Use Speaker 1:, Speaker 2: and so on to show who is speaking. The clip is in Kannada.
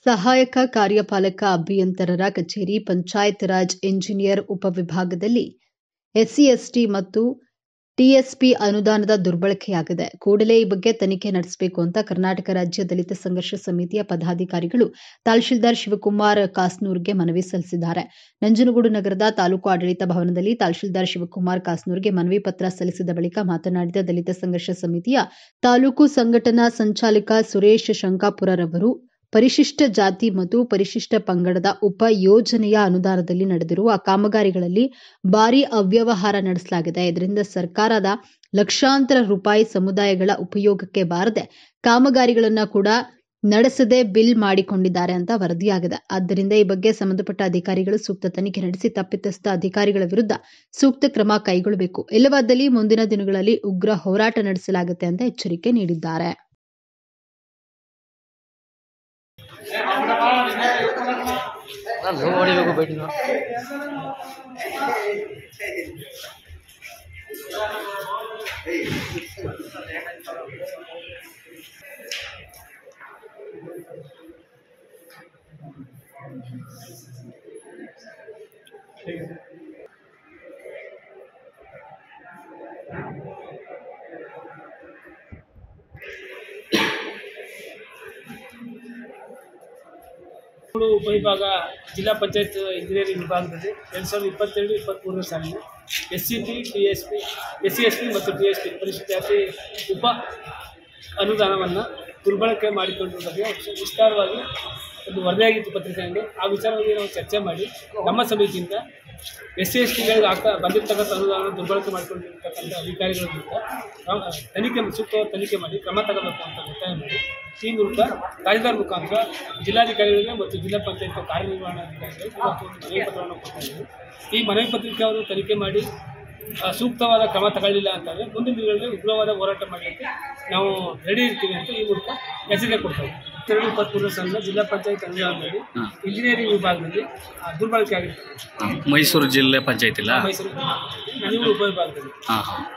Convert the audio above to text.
Speaker 1: ಸಹಾಯಕ ಕಾರ್ಯಪಾಲಕ ಅಭಿಯಂತರರ ಕಚೇರಿ ಪಂಚಾಯತ್ ರಾಜ್ ಎಂಜಿನಿಯರ್ ಉಪವಿಭಾಗದಲ್ಲಿ ಎಸ್ಸಿ ಎಸ್ಟಿ ಮತ್ತು ಟಿಎಸ್ಪಿ ಅನುದಾನದ ದುರ್ಬಳಕೆಯಾಗಿದೆ ಕೂಡಲೇ ಈ ಬಗ್ಗೆ ತನಿಖೆ ನಡೆಸಬೇಕು ಅಂತ ಕರ್ನಾಟಕ ರಾಜ್ಯ ದಲಿತ ಸಂಘರ್ಷ ಸಮಿತಿಯ ಪದಾಧಿಕಾರಿಗಳು ತಹಶೀಲ್ದಾರ್ ಶಿವಕುಮಾರ್ ಕಾಸ್ನೂರ್ಗೆ ಮನವಿ ಸಲ್ಲಿಸಿದ್ದಾರೆ ನಂಜನಗೂಡು ನಗರದ ತಾಲೂಕು ಆಡಳಿತ ಭವನದಲ್ಲಿ ತಹಶೀಲ್ದಾರ್ ಶಿವಕುಮಾರ್ ಕಾಸ್ನೂರ್ಗೆ ಮನವಿ ಪತ್ರ ಸಲ್ಲಿಸಿದ ಬಳಿಕ ಮಾತನಾಡಿದ ದಲಿತ ಸಂಘರ್ಷ ಸಮಿತಿಯ ತಾಲೂಕು ಸಂಘಟನಾ ಸಂಚಾಲಕ ಸುರೇಶ್ ಶಂಕಾಪುರರವರು ಪರಿಶಿಷ್ಟ ಜಾತಿ ಮತ್ತು ಪರಿಶಿಷ್ಟ ಪಂಗಡದ ಉಪ ಯೋಜನೆಯ ಅನುದಾನದಲ್ಲಿ ನಡೆದಿರುವ ಕಾಮಗಾರಿಗಳಲ್ಲಿ ಭಾರಿ ಅವ್ಯವಹಾರ ನಡೆಸಲಾಗಿದೆ ಇದರಿಂದ ಸರ್ಕಾರದ ಲಕ್ಷಾಂತರ ರೂಪಾಯಿ ಸಮುದಾಯಗಳ ಉಪಯೋಗಕ್ಕೆ ಬಾರದೆ ಕಾಮಗಾರಿಗಳನ್ನ ಕೂಡ ನಡೆಸದೆ ಬಿಲ್ ಮಾಡಿಕೊಂಡಿದ್ದಾರೆ ಅಂತ ವರದಿಯಾಗಿದೆ ಆದ್ದರಿಂದ ಈ ಬಗ್ಗೆ ಸಂಬಂಧಪಟ್ಟ ಅಧಿಕಾರಿಗಳು ಸೂಕ್ತ ತನಿಖೆ ನಡೆಸಿ ತಪ್ಪಿತಸ್ಥ ಅಧಿಕಾರಿಗಳ ವಿರುದ್ಧ ಸೂಕ್ತ ಕ್ರಮ ಕೈಗೊಳ್ಳಬೇಕು ಇಲ್ಲವಾದಲ್ಲಿ ಮುಂದಿನ ದಿನಗಳಲ್ಲಿ ಉಗ್ರ ಹೋರಾಟ ನಡೆಸಲಾಗುತ್ತೆ ಅಂತ ಎಚ್ಚರಿಕೆ ನೀಡಿದ್ದಾರೆ
Speaker 2: ಲೋ ಹೊಡಿಬೇಕು ಬೈಟಿ ನಾವು
Speaker 3: ಮೂರು ಉಪವಿಭಾಗ ಜಿಲ್ಲಾ ಪಂಚಾಯತ್ ಇಂಜಿನಿಯರಿಂಗ್ ವಿಭಾಗದಲ್ಲಿ ಎರಡು ಸಾವಿರದ ಇಪ್ಪತ್ತೆರಡು ಇಪ್ಪತ್ತ್ಮೂರನೇ ಸಾಲಿನ S C T T S P S C S P ಮತ್ತು ಟಿ ಎಸ್ ಪಿ ಪರಿಶಿಷ್ಟ ಜಾತಿ ಉಪ ಅನುದಾನವನ್ನು ದುರ್ಬಳಕೆ ಮಾಡಿಕೊಂಡಿರುವ ಬಗ್ಗೆ ವಿಸ್ತಾರವಾಗಿ ಒಂದು ವರದಿಯಾಗಿತ್ತು ಪತ್ರಿಕೆಯಲ್ಲಿ ಆ ವಿಚಾರವಾಗಿ ನಾವು ಚರ್ಚೆ ಮಾಡಿ ನಮ್ಮ ಸಮಿತಿಯಿಂದ ಎಸ್ ಸಿ ಎಸ್ ಟಿಗಳಿಗೆ ಆಗ್ತಾ ಬಂದಿರ್ತಕ್ಕಂಥ ಅನುದಾನ ದುರ್ಬಳಕೆ ಮಾಡಿಕೊಂಡಿರ್ತಕ್ಕಂಥ ಅಧಿಕಾರಿಗಳ ವಿರುದ್ಧ ನಾವು ತನಿಖೆ ಸೂಕ್ತವಾದ ತನಿಖೆ ಮಾಡಿ ಕ್ರಮ ತಗೋಬೇಕು ಅಂತ ಒತ್ತಾಯ ಮಾಡಿ ಈ ಮೂಲಕ ತಹಸೀಲ್ದಾರ್ ಮುಖಾಂತರ ಜಿಲ್ಲಾಧಿಕಾರಿಗಳಿಗೆ ಮತ್ತು ಜಿಲ್ಲಾ ಪಂಚಾಯತ್ ಕಾರ್ಯನಿರ್ವಹಣಾಧಿಕಾರಿಗಳಿಗೆ ಇವತ್ತು ಒಂದು ಮನವಿ ಪತ್ರವನ್ನು ಕೊಟ್ಟಿದ್ದೀವಿ ಈ ಮನವಿ ಪತ್ರಿಕೆ ಅವರು ತನಿಖೆ ಮಾಡಿ ಆ, ಸೂಕ್ತವಾದ ಕ್ರಮ ತಗೊಳ್ಳಿಲ್ಲ ಅಂತಂದರೆ ಮುಂದಿನ ದಿನಗಳಲ್ಲಿ ಉಗ್ರವಾದ ಹೋರಾಟ ಮಾಡಲಿಕ್ಕೆ ನಾವು ರೆಡಿ ಇರ್ತೀವಿ ಅಂತ ಈ ಮೂಲಕ ಎಚ್ಚರಿಕೆ ಕೊಡ್ತೇವೆ ಎರಡು ಇಪ್ಪತ್ತ್ಮೂರನೇ ಸಾಲಿನ ಜಿಲ್ಲಾ ಪಂಚಾಯತ್ ಅನುದಾನದಲ್ಲಿ ಇಂಜಿನಿಯರಿಂಗ್ ವಿಭಾಗದಲ್ಲಿ ಆ, ದುರ್ಬಳಕೆ ಆಗಿರ್ತದೆ
Speaker 2: ಮೈಸೂರು ಜಿಲ್ಲೆ ಪಂಚಾಯತ್ ಇಲ್ಲ
Speaker 3: ಮೈಸೂರು ನಂಜನಗೂಡು ಉಪವಿಭಾಗದಲ್ಲಿ
Speaker 2: ಹಾಂ ಹಾಂ